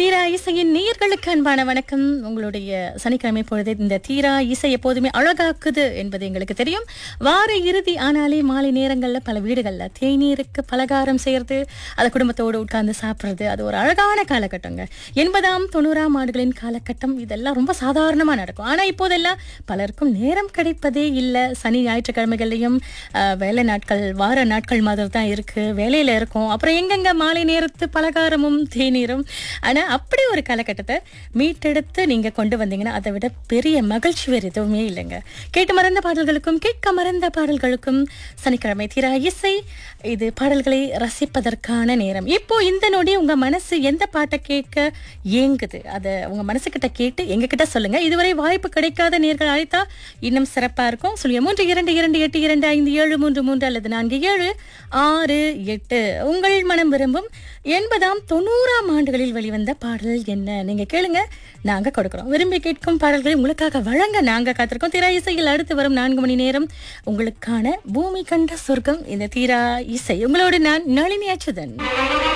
தீரா இசையின் நேயர்களுக்கு அன்பான வணக்கம் உங்களுடைய சனிக்கிழமை பொழுது இந்த தீரா இசை எப்போதுமே அழகாக்குது என்பது எங்களுக்கு தெரியும் வார இறுதி ஆனாலே மாலை நேரங்களில் பல வீடுகளில் தேநீருக்கு பலகாரம் செய்யறது அதை குடும்பத்தோடு உட்கார்ந்து சாப்பிட்றது அது ஒரு அழகான காலகட்டங்க எண்பதாம் தொண்ணூறாம் ஆண்டுகளின் காலகட்டம் இதெல்லாம் ரொம்ப சாதாரணமாக நடக்கும் ஆனால் இப்போதெல்லாம் பலருக்கும் நேரம் கிடைப்பதே இல்லை சனி ஞாயிற்றுக்கிழமைகள்லையும் அஹ், வேலை நாட்கள் வார நாட்கள் மாதிரி தான் இருக்கு வேலையில இருக்கும் அப்புறம் எங்கெங்க மாலை நேரத்து பலகாரமும் தேநீரும் ஆனா அப்படி ஒரு காலகட்டத்தை மீட்டெடுத்து நீங்க கொண்டு வந்தீங்கன்னா அதை விட பெரிய மகிழ்ச்சி வேறு எதுவுமே இல்லைங்க கேட்டு மறந்த பாடல்களுக்கும் கேட்க மறந்த பாடல்களுக்கும் சனிக்கிழமை தீரா இசை இது பாடல்களை ரசிப்பதற்கான நேரம் இப்போ இந்த நொடி உங்க மனசு எந்த பாட்டை கேட்க ஏங்குது அதை உங்க மனசுக்கிட்ட கேட்டு எங்க கிட்ட சொல்லுங்க இதுவரை வாய்ப்பு கிடைக்காத நேர்கள் அழைத்தா இன்னும் சிறப்பா இருக்கும் சொல்லுங்க மூன்று இரண்டு இரண்டு எட்டு இரண்டு ஐந்து ஏழு மூன்று மூன்று அல்லது நான்கு ஏழு ஆறு எட்டு உங்கள் மனம் விரும்பும் எண்பதாம் தொண்ணூறாம் ஆண்டுகளில் வெளிவந்த பாடல் என்ன நீங்க கேளுங்க நாங்க கொடுக்கிறோம் விரும்பி கேட்கும் பாடல்களை உங்களுக்காக வழங்க நாங்க காத்திருக்கோம் தீரா இசையில் அடுத்து வரும் நான்கு மணி நேரம் உங்களுக்கான பூமி கண்ட சொர்க்கம் இந்த தீரா இசை உங்களோடு நான் நளினி அச்சுதன்